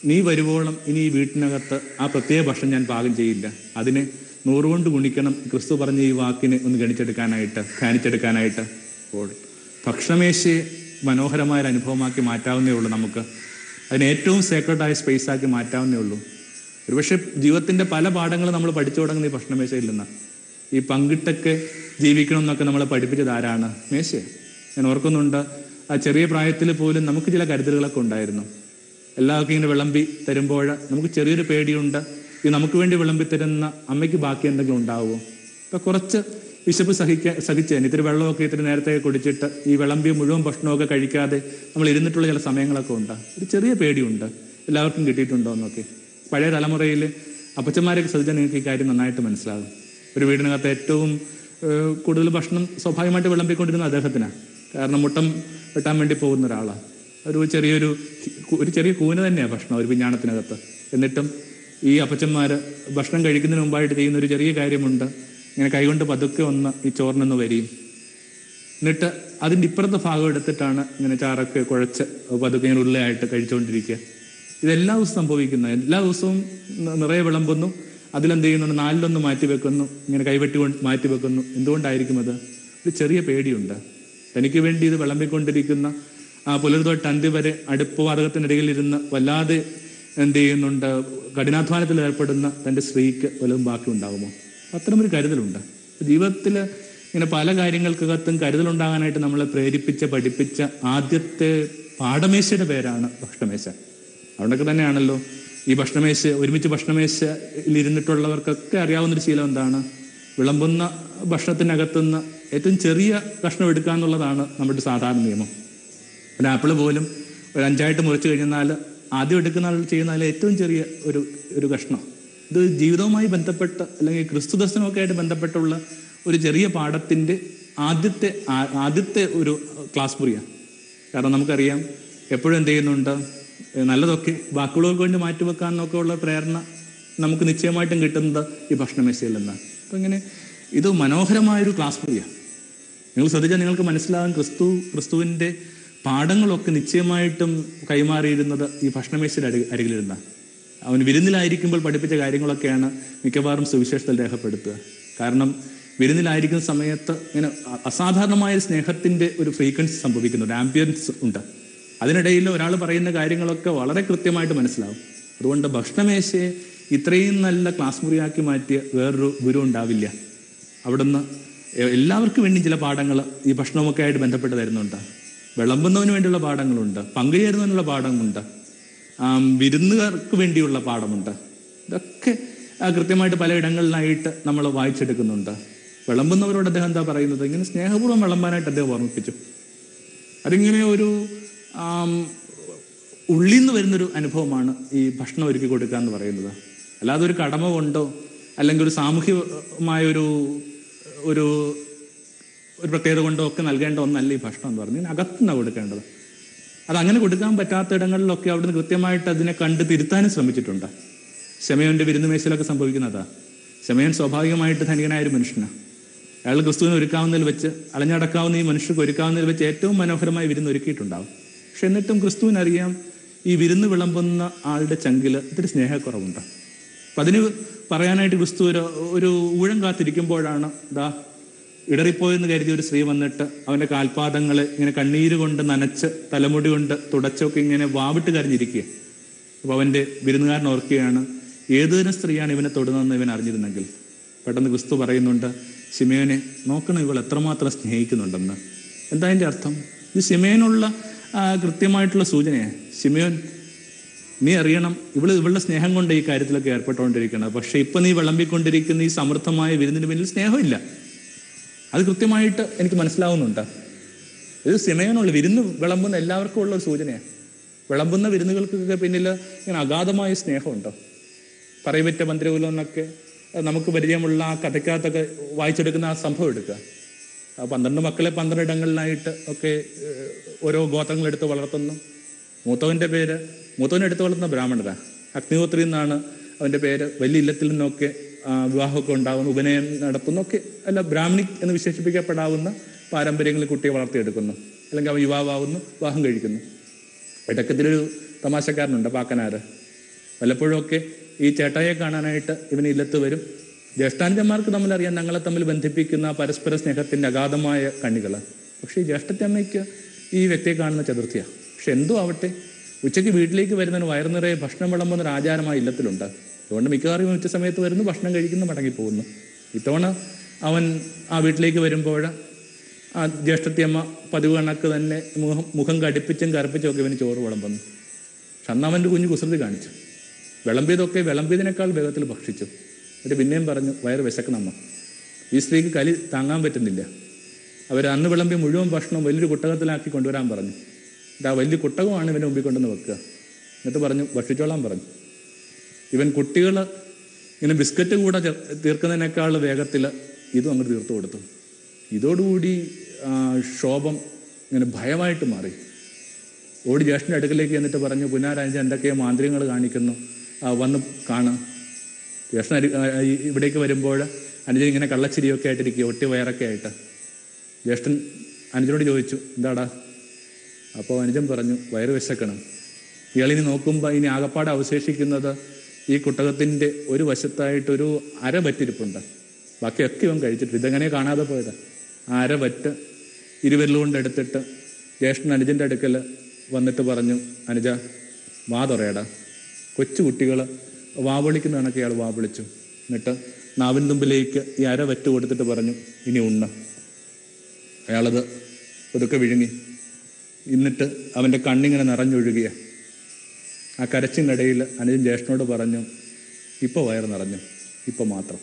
നീ വരുവോളം ഇനി ഈ വീട്ടിനകത്ത് ആ പ്രത്യേക ഭക്ഷണം ഞാൻ പാകം ചെയ്യില്ല അതിനെ നൂറുകൊണ്ട് ഗുണിക്കണം ക്രിസ്തു പറഞ്ഞ ഈ വാക്കിനെ ഒന്ന് ഗണിച്ചെടുക്കാനായിട്ട് ധ്യാനിച്ചെടുക്കാനായിട്ട് അപ്പോൾ ഭക്ഷണമേശയെ മനോഹരമായ ഒരു അനുഭവമാക്കി മാറ്റാവുന്നേ ഉള്ളൂ നമുക്ക് അതിന് ഏറ്റവും സേക്രഡായ സ്പേസ് ആക്കി മാറ്റാവുന്നേ ഉള്ളൂ ഒരുപക്ഷെ ജീവിതത്തിന്റെ പല പാഠങ്ങളും നമ്മൾ പഠിച്ചു തുടങ്ങുന്ന ഈ ഭക്ഷണമേശയിൽ നിന്നാണ് ഈ പങ്കിട്ടൊക്കെ ജീവിക്കണം എന്നൊക്കെ നമ്മളെ പഠിപ്പിച്ചത് ആരാണ് മേശയാണ് ഞാൻ ഓർക്കുന്നുണ്ട് ആ ചെറിയ പ്രായത്തിൽ പോലും നമുക്ക് ചില കരുതലുകളൊക്കെ ഉണ്ടായിരുന്നു എല്ലാവർക്കും ഇങ്ങനെ വിളമ്പി തരുമ്പോൾ നമുക്ക് ചെറിയൊരു പേടിയുണ്ട് ഇത് നമുക്ക് വേണ്ടി വിളമ്പി തരുന്ന അമ്മയ്ക്ക് ബാക്കി എന്തെങ്കിലും ഉണ്ടാവുമോ ഇപ്പൊ കുറച്ച് വിശപ്പ് സഹിക്കാൻ സഹിച്ചേന് ഇത്തിരി വെള്ളമൊക്കെ ഇത്തിരി നേരത്തെ കുടിച്ചിട്ട് ഈ വിളമ്പിയ മുഴുവൻ ഭക്ഷണമൊക്കെ കഴിക്കാതെ നമ്മൾ ഇരുന്നിട്ടുള്ള ചില സമയങ്ങളൊക്കെ ഉണ്ട് ഒരു ചെറിയ പേടിയുണ്ട് എല്ലാവർക്കും കിട്ടിയിട്ടുണ്ടോ എന്നൊക്കെ പഴയ തലമുറയിൽ അപ്പച്ചന്മാരൊക്കെ ശ്രദ്ധിച്ചാൽ നിങ്ങൾക്ക് ഈ കാര്യം നന്നായിട്ട് മനസ്സിലാകും ഒരു വീടിനകത്ത് ഏറ്റവും ഏഹ്, കൂടുതൽ ഭക്ഷണം സ്വാഭാവികമായിട്ട് വിളമ്പിക്കൊണ്ടിരുന്ന അദ്ദേഹത്തിനാണ് കാരണം മുട്ടം വെട്ടാൻ വേണ്ടി പോകുന്ന ഒരാളാണ് ഒരു ചെറിയൊരു ഒരു ചെറിയ കൂന തന്നെയാണ് ഭക്ഷണം ഒരു വിഞ്ഞാണത്തിനകത്ത് എന്നിട്ടും ഈ അപ്പച്ചന്മാര് ഭക്ഷണം കഴിക്കുന്നതിന് മുമ്പായിട്ട് ചെയ്യുന്ന ഒരു ചെറിയ കാര്യമുണ്ട് ഇങ്ങനെ കൈകൊണ്ട് പതുക്കെ ഒന്ന് ഈ ചോറിനൊന്ന് വരിയും എന്നിട്ട് അതിൻ്റെ ഇപ്പുറത്തെ ഭാഗം എടുത്തിട്ടാണ് ഇങ്ങനെ ചാറൊക്കെ കുഴച്ച് പതുക്കെ ഇങ്ങനെ ഉരുളയായിട്ട് കഴിച്ചുകൊണ്ടിരിക്കുക ഇതെല്ലാ ദിവസവും സംഭവിക്കുന്ന എല്ലാ ദിവസവും ന- നിറയെ വിളമ്പുന്നു അതിലെന്ത് ചെയ്യുന്നുണ്ട് നാലിലൊന്ന് മാറ്റി വെക്കുന്നു ഇങ്ങനെ കൈവെട്ടി കൊണ്ട് മാറ്റി വെക്കുന്നു എന്തുകൊണ്ടായിരിക്കും അത് ഒരു ചെറിയ പേടിയുണ്ട് തനിക്ക് വേണ്ടി ഇത് വിളമ്പിക്കൊണ്ടിരിക്കുന്ന ആ പുലർതൊട്ട് അന്തി വരെ അടുപ്പ് വാതകത്തിനിടയിൽ ഇരുന്ന് വല്ലാതെ എന്ത് ചെയ്യുന്നുണ്ട് കഠിനാധ്വാനത്തിൽ ഏർപ്പെടുന്ന തൻ്റെ സ്ത്രീക്ക് വല്ലതും ബാക്കി ഉണ്ടാകുമോ അത്തരമൊരു കരുതലുണ്ട് ജീവിതത്തിൽ ഇങ്ങനെ പല കാര്യങ്ങൾക്കകത്തും കരുതലുണ്ടാകാനായിട്ട് നമ്മളെ പ്രേരിപ്പിച്ച പഠിപ്പിച്ച ആദ്യത്തെ പാഠമേശയുടെ പേരാണ് ഭക്ഷണമേശ അതുകൊണ്ടൊക്കെ തന്നെയാണല്ലോ ഈ ഭക്ഷണമേശ ഒരുമിച്ച് ഭക്ഷണമേശയിൽ ഇരുന്നിട്ടുള്ളവർക്കൊക്കെ അറിയാവുന്നൊരു ശീലം എന്താണ് വിളമ്പുന്ന ഭക്ഷണത്തിനകത്തുനിന്ന് ഏറ്റവും ചെറിയ കഷ്ണം എടുക്കുക എന്നുള്ളതാണ് നമ്മുടെ സാധാരണ നിയമം ഒരു ആപ്പിൾ പോലും ഒരു അഞ്ചായിട്ട് മുറിച്ച് കഴിഞ്ഞാൽ ആദ്യം എടുക്കുന്ന ആൾ ചെയ്യുന്ന അതിൽ ഏറ്റവും ചെറിയ ഒരു ഒരു കഷ്ണം ഇത് ജീവിതവുമായി ബന്ധപ്പെട്ട അല്ലെങ്കിൽ ക്രിസ്തു ദർശനമൊക്കെ ആയിട്ട് ബന്ധപ്പെട്ടുള്ള ഒരു ചെറിയ പാഠത്തിന്റെ ആദ്യത്തെ ആ- ആദ്യത്തെ ഒരു ക്ലാസ് മുറിയാണ് കാരണം നമുക്കറിയാം എപ്പോഴും എന്ത് ചെയ്യുന്നുണ്ട് ഏ, നല്ലതൊക്കെ ബാക്കിയുള്ളവർക്ക് വേണ്ടി മാറ്റിവെക്കാൻ എന്നൊക്കെ ഉള്ള പ്രേരണ നമുക്ക് നിശ്ചയമായിട്ടും കിട്ടുന്നത് ഈ ഭക്ഷണമേശയിൽ നിന്നാണ് അപ്പം ഇങ്ങനെ ഇത് മനോഹരമായൊരു ക്ലാസ് മുറിയാണ് നിങ്ങൾ ശ്രദ്ധിച്ചാൽ നിങ്ങൾക്ക് മനസ്സിലാകും ക്രിസ്തു ക്രിസ്തുവിന്റെ പാഠങ്ങളൊക്കെ നിശ്ചയമായിട്ടും കൈമാറിയിരുന്നത് ഈ ഭക്ഷണമേശയുടെ അരി അരികിലിരുന്ന അവൻ വിരുന്നിലായിരിക്കുമ്പോൾ പഠിപ്പിച്ച കാര്യങ്ങളൊക്കെയാണ് മിക്കവാറും സുവിശേഷത്തിൽ രേഖപ്പെടുത്തുക കാരണം വിരുന്നിലായിരിക്കുന്ന സമയത്ത് ഇങ്ങനെ അ- അസാധാരണമായ ഒരു സ്നേഹത്തിന്റെ ഒരു ഫ്രീക്വൻസി സംഭവിക്കുന്നുണ്ട് ആംബിയൻസ് ഉണ്ട് അതിനിടയിൽ ഒരാൾ പറയുന്ന കാര്യങ്ങളൊക്കെ വളരെ കൃത്യമായിട്ട് മനസ്സിലാവും അതുകൊണ്ട് ഭക്ഷണമേശയെ ഇത്രയും നല്ല ക്ലാസ് മുറിയാക്കി മാറ്റിയ വേറൊരു ഗുരു ഉണ്ടാവില്ല അവിടുന്ന് എ- എല്ലാവർക്കും വേണ്ടി ചില പാഠങ്ങൾ ഈ ഭക്ഷണമൊക്കെ ആയിട്ട് ബന്ധപ്പെട്ട് തരുന്നുണ്ട് വിളമ്പുന്നതിന് വേണ്ടിയുള്ള പാഠങ്ങളുണ്ട് പങ്കുചേരുന്നതിനുള്ള പാഠമുണ്ട് ആം, വിരുന്നുകാർക്ക് വേണ്ടിയുള്ള പാഠമുണ്ട് ഇതൊക്കെ ആ, കൃത്യമായിട്ട് പലയിടങ്ങളിലായിട്ട് നമ്മൾ വായിച്ചെടുക്കുന്നുണ്ട് വിളമ്പുന്നവരോട് അദ്ദേഹം എന്താ പറയുന്നത് ഇങ്ങനെ സ്നേഹപൂർവ്വം വിളമ്പാനായിട്ട് അദ്ദേഹം ഓർമ്മിപ്പിച്ചു അതിങ്ങനെ ഒരു ആം, ഉള്ളിൽ നിന്ന് വരുന്നൊരു അനുഭവമാണ് ഈ ഭക്ഷണം ഒരുക്കി കൊടുക്കുക എന്ന് പറയുന്നത് അല്ലാതെ ഒരു കടമ കൊണ്ടോ അല്ലെങ്കിൽ ഒരു സാമൂഹികമായ ഒരു ഒരു ഒരു പ്രത്യേകത കൊണ്ടോ ഒക്കെ നൽകേണ്ട ഒന്നല്ല ഈ ഭക്ഷണം എന്ന് പറഞ്ഞാൽ അകത്തുനിന്നാണ് കൊടുക്കേണ്ടത് അത് അങ്ങനെ കൊടുക്കാൻ പറ്റാത്ത ഇടങ്ങളിലൊക്കെ അവിടുന്ന് കൃത്യമായിട്ട് അതിനെ കണ്ട് തിരുത്താനും ശ്രമിച്ചിട്ടുണ്ട് ശമയോന്റെ വിരുന്ന് മേശയിലൊക്കെ സംഭവിക്കുന്നതാ ശമയൻ സ്വാഭാവികമായിട്ട് ധനികനായ ഒരു മനുഷ്യനാണ് അയാൾ ക്രിസ്തുവിനെ ഒരുക്കാവുന്നതിൽ വെച്ച് അലഞ്ഞടക്കാവുന്ന ഈ മനുഷ്യർക്ക് ഒരുക്കാവുന്നതിൽ വെച്ച് ഏറ്റവും മനോഹരമായ വിരുന്ന് ഒരുക്കിയിട്ടുണ്ടാവും പക്ഷെ എന്നിട്ടും ക്രിസ്തുവിനറിയാം ഈ വിരുന്ന് വിളമ്പുന്ന ആളുടെ ചങ്കില് ഇത്തിരി സ്നേഹക്കുറവുണ്ട് അപ്പൊ അതിന് പറയാനായിട്ട് ക്രിസ്തു ഒരു ഒരു ഊഴം കാത്തിരിക്കുമ്പോഴാണ് ദാ ഇടറിപ്പോയെന്ന് കരുതി ഒരു സ്ത്രീ വന്നിട്ട് അവന്റെ കാൽപാദങ്ങളെ ഇങ്ങനെ കണ്ണീര് കൊണ്ട് നനച്ച് തലമുടി കൊണ്ട് തുടച്ചൊക്കെ ഇങ്ങനെ വാവിട്ട് കരഞ്ഞിരിക്കുക അപ്പൊ അവന്റെ വിരുന്നുകാരൻ ഓർക്കുകയാണ് ഏതുതരം സ്ത്രീയാണ് ഇവനെ തൊടുന്നതെന്ന് ഇവൻ അറിഞ്ഞിരുന്നെങ്കിൽ പെട്ടെന്ന് ക്രിസ്തു പറയുന്നുണ്ട് ശിമയോനെ നോക്കണം ഇവൾ എത്രമാത്രം സ്നേഹിക്കുന്നുണ്ടെന്ന് എന്താ അതിന്റെ അർത്ഥം ഇത് ശിമയോനുള്ള ആ, കൃത്യമായിട്ടുള്ള സൂചനയാണ് ശിമയോൻ നീ അറിയണം ഇവള് ഇവളുടെ സ്നേഹം കൊണ്ട് ഈ കാര്യത്തിലൊക്കെ ഏർപ്പെട്ടുകൊണ്ടിരിക്കുന്നത് പക്ഷെ ഇപ്പൊ നീ വിളമ്പിക്കൊണ്ടിരിക്കുന്ന ഈ സമൃദ്ധമായ വിരുന്നിന് പിന്നിൽ സ്നേഹമില്ല അത് കൃത്യമായിട്ട് എനിക്ക് മനസ്സിലാവുന്നുണ്ട് ഇത് സിമയനുള്ള വിരുന്ന് വിളമ്പുന്ന എല്ലാവർക്കും ഉള്ള ഒരു സൂചനയാണ് വിളമ്പുന്ന വിരുന്നുകൾക്കൊക്കെ പിന്നിൽ ഇങ്ങനെ അഗാധമായ സ്നേഹമുണ്ടോ പറയപറ്റ മന്ത്രികുലം എന്നൊക്കെ അഹ് നമുക്ക് പരിചയമുള്ള ആ കഥയ്ക്കകത്തൊക്കെ വായിച്ചെടുക്കുന്ന ആ സംഭവം എടുക്കുക ആ പന്ത്രണ്ട് മക്കളെ പന്ത്രണ്ട് ഇടങ്ങളിലായിട്ട് ഒക്കെ ഏഹ്, ഓരോ ഗോത്രങ്ങൾ എടുത്ത് വളർത്തുന്നു മൂത്തവന്റെ പേര് മൂത്തവനെ എടുത്ത് വളർത്തുന്ന ബ്രാഹ്മണരാ അഗ്നിഹോത്രി എന്നാണ് അവന്റെ പേര് വലിയ ഇല്ലത്തിൽ നിന്നൊക്കെ ആ, വിവാഹമൊക്കെ ഉണ്ടാകുന്നു ഉപനയനം നടത്തുന്നൊക്കെ അല്ല ബ്രാഹ്മണി എന്ന് വിശേഷിപ്പിക്കപ്പെടാവുന്ന പാരമ്പര്യങ്ങളിൽ കുട്ടിയെ വളർത്തിയെടുക്കുന്നു അല്ലെങ്കിൽ അവൻ യുവാവാകുന്നു വിവാഹം കഴിക്കുന്നു ഇടക്കത്തിലൊരു തമാശക്കാരനുണ്ട് പാക്കനാര് വല്ലപ്പോഴൊക്കെ ഈ ചേട്ടായെ കാണാനായിട്ട് ഇവന് ഇല്ലത്ത് വരും ജ്യേഷ്ഠാനുജന്മാർക്ക് തമ്മിൽ അറിയാം ഞങ്ങളെ തമ്മിൽ ബന്ധിപ്പിക്കുന്ന പരസ്പര സ്നേഹത്തിന്റെ അഗാധമായ കണ്ണികൾ പക്ഷേ ഈ ജ്യേഷ്ഠത്തമ്മയ്ക്ക് ഈ വ്യക്തിയെ കാണുന്ന ചതുർത്ഥിയാണ് പക്ഷെ എന്തോ ആവട്ടെ ഉച്ചയ്ക്ക് വീട്ടിലേക്ക് വരുന്നതിന് വയറു നിറയെ ഭക്ഷണം വിളമ്പുന്ന ഒരു ആചാരമായ ഇല്ലത്തിലുണ്ട് അതുകൊണ്ട് മിക്കവാറും ഉച്ച സമയത്ത് വരുന്നു ഭക്ഷണം കഴിക്കുന്നു മടങ്ങി പോകുന്നു ഇത്തവണ അവൻ ആ വീട്ടിലേക്ക് വരുമ്പോൾ ആ ജ്യേഷ്ഠത്തിയമ്മ പതിവ് കണക്ക് തന്നെ മുഖം മുഖം കടുപ്പിച്ചും കറുപ്പിച്ചും ഒക്കെ ഇവന് ചോറ് വിളമ്പുന്നു പക്ഷെ അന്ന് അവൻ്റെ കുഞ്ഞ് കുസൃതി കാണിച്ചു വിളമ്പിയതൊക്കെ വിളമ്പിയതിനേക്കാൾ വേഗത്തിൽ ഭക്ഷിച്ചു എന്നിട്ട് പിന്നെയും പറഞ്ഞു വയറ് വിശക്കണമ്മ ഈ സ്ത്രീക്ക് കലി താങ്ങാൻ പറ്റുന്നില്ല അവർ അന്ന് വിളമ്പിയ മുഴുവൻ ഭക്ഷണം വലിയൊരു കുട്ടകത്തിലാക്കി കൊണ്ടുവരാൻ പറഞ്ഞു എന്നിട്ട് ആ വലിയ കുട്ടകമാണ് ഇവൻ്റെ മുമ്പിൽ കൊണ്ടുവന്ന് വെക്കുക എന്നിട്ട് പറഞ്ഞു ഭക്ഷിച്ചോളാൻ പറഞ്ഞു ഇവൻ കുട്ടികൾ ഇങ്ങനെ ബിസ്ക്കറ്റ് കൂടെ ചേർ- തീർക്കുന്നതിനേക്കാൾ വേഗത്തിൽ ഇതും അങ്ങോട്ട് തീർത്തു കൊടുത്തു ഇതോടുകൂടി ആ, ശോഭം ഇങ്ങനെ ഭയമായിട്ട് മാറി ഓടി ജ്യേഷ്ഠൻ്റെ അടുക്കലേക്ക് എന്നിട്ട് പറഞ്ഞു പുനാരാഞ്ച് എന്തൊക്കെയോ മാന്ത്രികങ്ങൾ കാണിക്കുന്നു ആ, വന്ന് കാണുക ജ്യേഷ്ഠൻ അരി- ആ, ഈ- ഇവിടേക്ക് വരുമ്പോൾ അനുജൻ ഇങ്ങനെ കള്ളച്ചിരിയൊക്കെ ആയിട്ടിരിക്കുക ഒട്ടി വയറൊക്കെ ആയിട്ട് ജ്യേഷ്ഠൻ അനുജനോട് ചോദിച്ചു എന്താടാ അപ്പോൾ അനുജൻ പറഞ്ഞു വയറ് വിശക്കണം ഇയാളിനി നോക്കുമ്പോൾ ഇനി ആകപ്പാടെ അവശേഷിക്കുന്നത് ഈ കുട്ടകത്തിൻ്റെ ഒരു വശത്തായിട്ടൊരു അര പറ്റിരിപ്പുണ്ട് ബാക്കിയൊക്കെ ഇവൻ കഴിച്ചിട്ട് ഇതെങ്ങനെ കാണാതെ പോയത് ആ അര പറ്റ് ഇരുവരിലുകൊണ്ട് എടുത്തിട്ട് ജ്യേഷ്ഠൻ അനുജൻ്റെ അടുക്കൽ വന്നിട്ട് പറഞ്ഞു അനുജ വാ തുറയടാ കൊച്ചു കുട്ടികൾ വാവിളിക്കുന്ന കണക്ക് ഇയാൾ വാവിളിച്ചു എന്നിട്ട് നാവിൻ തുമ്പിലേക്ക് ഈ അര വറ്റ് കൊടുത്തിട്ട് പറഞ്ഞു ഇനി ഉണ്ണ അയാളത് ഒതുക്കെ വിഴുങ്ങി എന്നിട്ട് അവൻ്റെ കണ്ണിങ്ങനെ നിറഞ്ഞൊഴുകിയ ആ കരച്ചിനിടയിൽ അനുജൻ ജ്യേഷ്ഠനോട് പറഞ്ഞു ഇപ്പോൾ വയറ് നിറഞ്ഞു ഇപ്പോൾ മാത്രം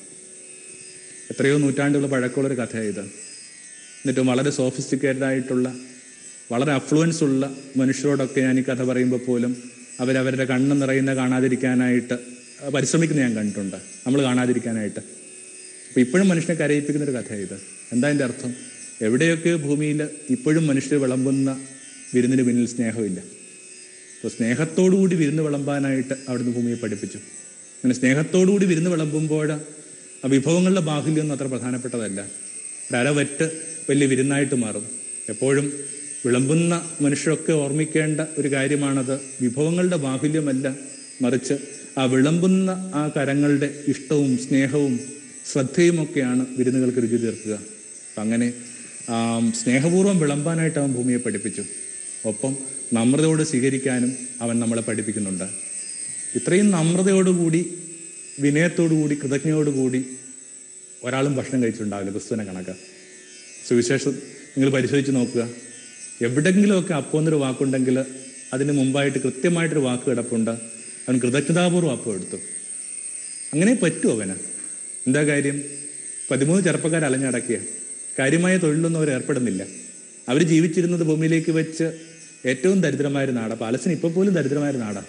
എത്രയോ നൂറ്റാണ്ടുകൾ പഴക്കമുള്ളൊരു കഥയായത് എന്നിട്ടും വളരെ സോഫിസ്റ്റിക്കേറ്റഡ് ആയിട്ടുള്ള വളരെ അഫ്ലുവൻസ് ഉള്ള മനുഷ്യരോടൊക്കെ ഞാൻ ഈ കഥ പറയുമ്പോൾ പോലും അവരവരുടെ കണ്ണ് നിറയുന്ന കാണാതിരിക്കാനായിട്ട് പരിശ്രമിക്കുന്ന ഞാൻ കണ്ടിട്ടുണ്ട് നമ്മൾ കാണാതിരിക്കാനായിട്ട് അപ്പോൾ ഇപ്പോഴും മനുഷ്യനെ കരയിപ്പിക്കുന്ന ഒരു കഥയാണ് ഇത് എന്താ എൻ്റെ അർത്ഥം എവിടെയൊക്കെ ഭൂമിയിൽ ഇപ്പോഴും മനുഷ്യർ വിളമ്പുന്ന വിരുന്നിന് പിന്നിൽ സ്നേഹമില്ല അപ്പോൾ സ്നേഹത്തോടുകൂടി വിരുന്ന് വിളമ്പാനായിട്ട് അവിടുന്ന് ഭൂമിയെ പഠിപ്പിച്ചു അങ്ങനെ സ്നേഹത്തോടുകൂടി വിരുന്ന് വിളമ്പുമ്പോൾ ആ വിഭവങ്ങളുടെ ബാഹുല്യമൊന്നും അത്ര പ്രധാനപ്പെട്ടതല്ല ഒരു അരവറ്റ് വലിയ വിരുന്നായിട്ട് മാറും എപ്പോഴും വിളമ്പുന്ന മനുഷ്യരൊക്കെ ഓർമ്മിക്കേണ്ട ഒരു കാര്യമാണത് വിഭവങ്ങളുടെ ബാഹുല്യമല്ല മറിച്ച് ആ വിളമ്പുന്ന ആ കരങ്ങളുടെ ഇഷ്ടവും സ്നേഹവും ശ്രദ്ധയുമൊക്കെയാണ് വിരുന്നുകൾക്ക് രുചി തീർക്കുക അപ്പം അങ്ങനെ ആ, സ്നേഹപൂർവ്വം വിളമ്പാനായിട്ട് അവൻ ഭൂമിയെ പഠിപ്പിച്ചു ഒപ്പം നമ്രതയോട് സ്വീകരിക്കാനും അവൻ നമ്മളെ പഠിപ്പിക്കുന്നുണ്ട് ഇത്രയും നമ്രതയോടുകൂടി വിനയത്തോടുകൂടി കൃതജ്ഞയോടുകൂടി ഒരാളും ഭക്ഷണം കഴിച്ചിട്ടുണ്ടാവില്ല ക്രിസ്തുവിനെ കണക്ക് സുവിശേഷം നിങ്ങൾ പരിശോധിച്ച് നോക്കുക എവിടെയെങ്കിലുമൊക്കെ അപ്പം എന്നൊരു വാക്കുണ്ടെങ്കിൽ അതിന് മുമ്പായിട്ട് കൃത്യമായിട്ടൊരു വാക്ക് കിടപ്പുണ്ട് അവൻ കൃതജ്ഞതാപൂർവ്വം അപ്പം എടുത്തു അങ്ങനെ പറ്റൂ അവന് എന്താ കാര്യം പതിമൂന്ന് ചെറുപ്പക്കാർ അലഞ്ഞടക്കിയ കാര്യമായ തൊഴിലൊന്നും അവർ ഏർപ്പെടുന്നില്ല അവർ ജീവിച്ചിരുന്നത് ഭൂമിയിലേക്ക് വെച്ച് ഏറ്റവും ദരിദ്രമായ ഒരു നാടാണ് പാലസ്തീൻ ഇപ്പോൾ പോലും ദരിദ്രമായ ഒരു നാടാണ്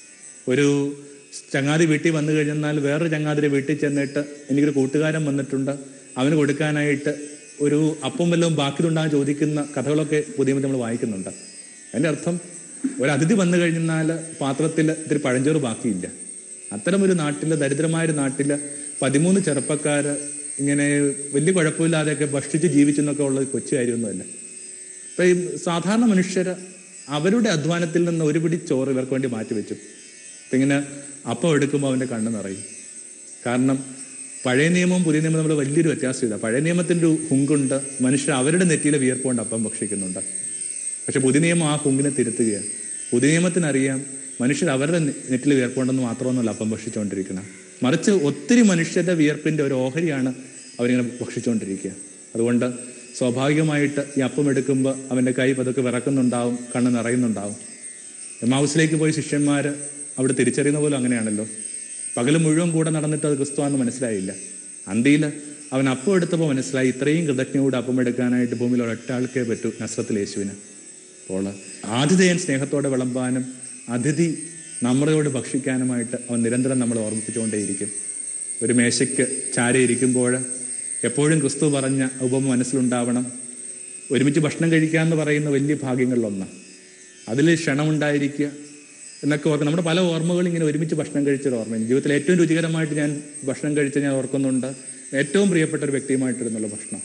ഒരു ചങ്ങാതി വീട്ടിൽ വന്നു കഴിഞ്ഞാൽ വേറൊരു ചങ്ങാതിരെ വീട്ടിൽ ചെന്നിട്ട് എനിക്കൊരു കൂട്ടുകാരൻ വന്നിട്ടുണ്ട് അവന് കൊടുക്കാനായിട്ട് ഒരു അപ്പം വല്ലതും ബാക്കിയുണ്ടാകാൻ ചോദിക്കുന്ന കഥകളൊക്കെ പുതിയ നമ്മൾ വായിക്കുന്നുണ്ട് അതിൻ്റെ അർത്ഥം ഒരു അതിഥി വന്നു കഴിഞ്ഞാൽ പാത്രത്തിൽ ഇത്തിരി പഴഞ്ചോറ് ബാക്കിയില്ല അത്തരം ഒരു നാട്ടിൽ ദരിദ്രമായ ഒരു നാട്ടിൽ പതിമൂന്ന് ചെറുപ്പക്കാർ ഇങ്ങനെ വലിയ കുഴപ്പമില്ലാതെയൊക്കെ ഭക്ഷിച്ച് ജീവിച്ചെന്നൊക്കെ ഉള്ളത് കൊച്ചു കാര്യമൊന്നുമല്ല ഇപ്പം ഈ സാധാരണ മനുഷ്യർ അവരുടെ അധ്വാനത്തിൽ നിന്ന് ഒരു പിടി ചോറ് ഇവർക്ക് വേണ്ടി മാറ്റിവെച്ചു ഇപ്പം ഇങ്ങനെ അപ്പം എടുക്കുമ്പോൾ അവൻ്റെ കണ്ണ് നിറയും കാരണം പഴയ നിയമവും പുതിയ നിയമവും തമ്മിൽ വലിയൊരു വ്യത്യാസമില്ല പഴയ നിയമത്തിൻ്റെ ഒരു ഹുങ്കുണ്ട് മനുഷ്യർ അവരുടെ നെറ്റിയിലെ വിയർപ്പുകൊണ്ട് അപ്പം ഭക്ഷിക്കുന്നുണ്ട് പക്ഷെ പുതിയ നിയമം ആ ഹുങ്കിനെ തിരുത്തുകയാണ് പുതിയ നിയമത്തിനറിയാം മനുഷ്യർ അവരുടെ നെ- നെറ്റിൽ വിയർപ്പുണ്ടെന്ന് മാത്രമൊന്നുമല്ല അപ്പം ഭക്ഷിച്ചുകൊണ്ടിരിക്കണം മറിച്ച് ഒത്തിരി മനുഷ്യരുടെ വിയർപ്പിൻ്റെ ഒരു ഓഹരിയാണ് അവരിങ്ങനെ ഭക്ഷിച്ചുകൊണ്ടിരിക്കുക അതുകൊണ്ട് സ്വാഭാവികമായിട്ട് ഈ അപ്പം എടുക്കുമ്പോൾ അവൻ്റെ കൈ പതുക്കെ വിറക്കുന്നുണ്ടാവും കണ്ണ് നിറയുന്നുണ്ടാവും എമാവുസിലേക്ക് പോയി ശിഷ്യന്മാർ അവിടെ തിരിച്ചറിയുന്ന പോലും അങ്ങനെയാണല്ലോ പകൽ മുഴുവൻ കൂടെ നടന്നിട്ട് അത് ക്രിസ്തുവാന്ന് മനസ്സിലായില്ല അന്തിയിൽ അവൻ അപ്പം എടുത്തപ്പോൾ മനസ്സിലായി ഇത്രയും കൃതജ്ഞയോട് അപ്പം എടുക്കാനായിട്ട് ഭൂമിയിൽ ഒരൊറ്റ ആൾക്കേ പറ്റൂ നസ്രത്തിൽ യേശുവിന് അപ്പോൾ ആതിഥേയൻ സ്നേഹത്തോടെ വിളമ്പാനും അതിഥി നമ്മളോട് ഭക്ഷിക്കാനുമായിട്ട് അവൻ നിരന്തരം നമ്മൾ ഓർമ്മിപ്പിച്ചുകൊണ്ടേയിരിക്കും ഒരു മേശയ്ക്ക് ചാര ഇരിക്കുമ്പോൾ എപ്പോഴും ക്രിസ്തു പറഞ്ഞ ഉപമ മനസ്സിലുണ്ടാവണം ഒരുമിച്ച് ഭക്ഷണം കഴിക്കുക എന്ന് പറയുന്ന വലിയ ഭാഗ്യങ്ങളിലൊന്ന് അതിൽ ക്ഷണമുണ്ടായിരിക്കുക എന്നൊക്കെ ഓർക്കുക നമ്മുടെ പല ഓർമ്മകളും ഇങ്ങനെ ഒരുമിച്ച് ഭക്ഷണം കഴിച്ചൊരു ഓർമ്മ ജീവിതത്തിൽ ഏറ്റവും രുചികരമായിട്ട് ഞാൻ ഭക്ഷണം കഴിച്ച ഞാൻ ഓർക്കുന്നുണ്ട് ഏറ്റവും പ്രിയപ്പെട്ട ഒരു വ്യക്തിയുമായിട്ടിരുന്നുള്ള ഭക്ഷണം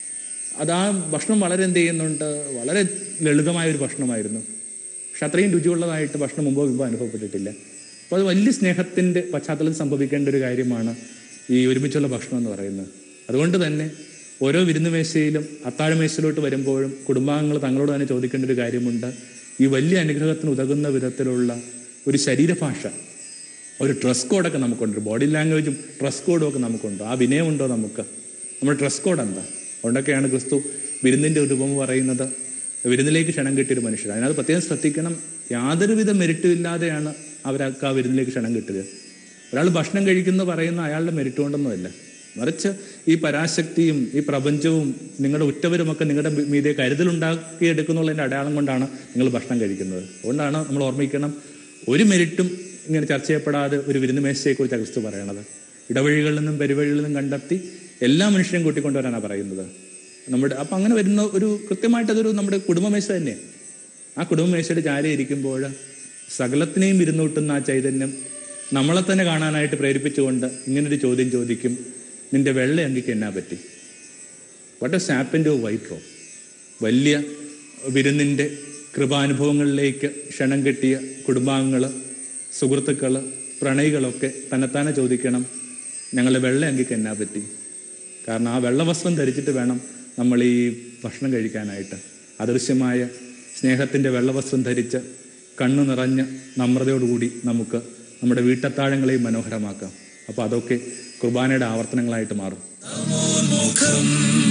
അത് ആ ഭക്ഷണം വളരെ എന്ത് ചെയ്യുന്നുണ്ട് വളരെ ലളിതമായ ഒരു ഭക്ഷണമായിരുന്നു പക്ഷെ അത്രയും രുചിയുള്ളതായിട്ട് ഭക്ഷണം മുമ്പോ മുമ്പോ അനുഭവപ്പെട്ടിട്ടില്ല അപ്പോൾ അത് വലിയ സ്നേഹത്തിൻ്റെ പശ്ചാത്തലത്തിൽ സംഭവിക്കേണ്ട ഒരു കാര്യമാണ് ഈ ഒരുമിച്ചുള്ള ഭക്ഷണം എന്ന് പറയുന്നത് അതുകൊണ്ട് തന്നെ ഓരോ വിരുന്നുമേശയിലും അത്താഴമേശയിലോട്ട് വരുമ്പോഴും കുടുംബാംഗങ്ങൾ തങ്ങളോട് തന്നെ ചോദിക്കേണ്ട ഒരു കാര്യമുണ്ട് ഈ വലിയ അനുഗ്രഹത്തിന് ഉതകുന്ന വിധത്തിലുള്ള ഒരു ശരീരഭാഷ ഒരു ഡ്രസ് കോഡൊക്കെ നമുക്കുണ്ട് ബോഡി ലാംഗ്വേജും ഡ്രസ് കോഡും ഒക്കെ നമുക്കുണ്ട് ആ വിനയമുണ്ടോ നമുക്ക് നമ്മുടെ ഡ്രസ് കോഡ് എന്താ അതുകൊണ്ടൊക്കെയാണ് ക്രിസ്തു വിരുന്നിൻ്റെ ഒരു ഉപമ പറയുന്നത് വിരുന്നിലേക്ക് ക്ഷണം കിട്ടിയൊരു മനുഷ്യർ അതിനകത്ത് പ്രത്യേകം ശ്രദ്ധിക്കണം യാതൊരുവിധ മെരിറ്റും ഇല്ലാതെയാണ് അവർക്ക് ആ വിരുന്നിലേക്ക് ക്ഷണം കിട്ടുക ഒരാൾ ഭക്ഷണം കഴിക്കുന്നു പറയുന്ന അയാളുടെ മെരിറ്റ് കൊണ്ടൊന്നുമല്ല മറിച്ച് ഈ പരാശക്തിയും ഈ പ്രപഞ്ചവും നിങ്ങളുടെ ഉറ്റവരുമൊക്കെ നിങ്ങളുടെ മീതെ കരുതലുണ്ടാക്കിയെടുക്കുന്നുള്ളതിൻ്റെ അടയാളം കൊണ്ടാണ് നിങ്ങൾ ഭക്ഷണം കഴിക്കുന്നത് അതുകൊണ്ടാണ് നമ്മൾ ഓർമ്മിക്കണം ഒരു മെരിറ്റും ഇങ്ങനെ ചർച്ച ചെയ്യപ്പെടാതെ ഒരു വിരുന്നുമേശയെക്കുറിച്ച് ക്രിസ്തു പറയണത് ഇടവഴികളിൽ നിന്നും പെരുവഴികളിൽ നിന്നും കണ്ടെത്തി എല്ലാ മനുഷ്യരെയും കൂട്ടിക്കൊണ്ടുവരാനാണ് പറയുന്നത് നമ്മുടെ അപ്പം അങ്ങനെ വരുന്ന ഒരു കൃത്യമായിട്ട് അതൊരു നമ്മുടെ കുടുംബമേശ തന്നെയാണ് ആ കുടുംബമേശയുടെ ചാരി ഇരിക്കുമ്പോൾ സകലത്തിനെയും ഇരുന്നൂട്ടുന്ന ആ ചൈതന്യം നമ്മളെ തന്നെ കാണാനായിട്ട് പ്രേരിപ്പിച്ചുകൊണ്ട് ഇങ്ങനൊരു ചോദ്യം ചോദിക്കും നിന്റെ വെള്ള അങ്കിക്ക് എന്നാ പറ്റി വാട്ട് എ സാപ്പിൻ്റെ വൈറ്റ് റോ വലിയ വിരുന്നിൻ്റെ കൃപാനുഭവങ്ങളിലേക്ക് ക്ഷണം കെട്ടിയ കുടുംബാംഗങ്ങൾ സുഹൃത്തുക്കൾ പ്രണയികളൊക്കെ തന്നെത്താനെ ചോദിക്കണം ഞങ്ങളുടെ വെള്ള അങ്കിക്ക് എന്നാ പറ്റി കാരണം ആ വെള്ളവസ്ത്രം ധരിച്ചിട്ട് വേണം നമ്മൾ ഈ ഭക്ഷണം കഴിക്കാനായിട്ട് അദൃശ്യമായ സ്നേഹത്തിൻ്റെ വെള്ളവസ്ത്രം ധരിച്ച് കണ്ണു നിറഞ്ഞ നമ്രതയോടുകൂടി നമുക്ക് നമ്മുടെ വീട്ടത്താഴങ്ങളെയും മനോഹരമാക്കാം അപ്പോൾ അതൊക്കെ കുർബാനയുടെ ആവർത്തനങ്ങളായിട്ട് മാറും മുഖം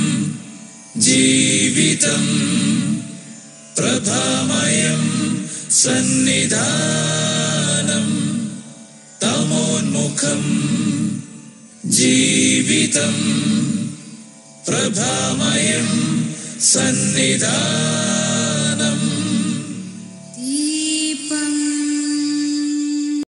ജീവിതം പ്രഭാമയം സന്നിധാനം തമോന്മുഖം ജീവിതം പ്രഭാമയം സന്നിധാനം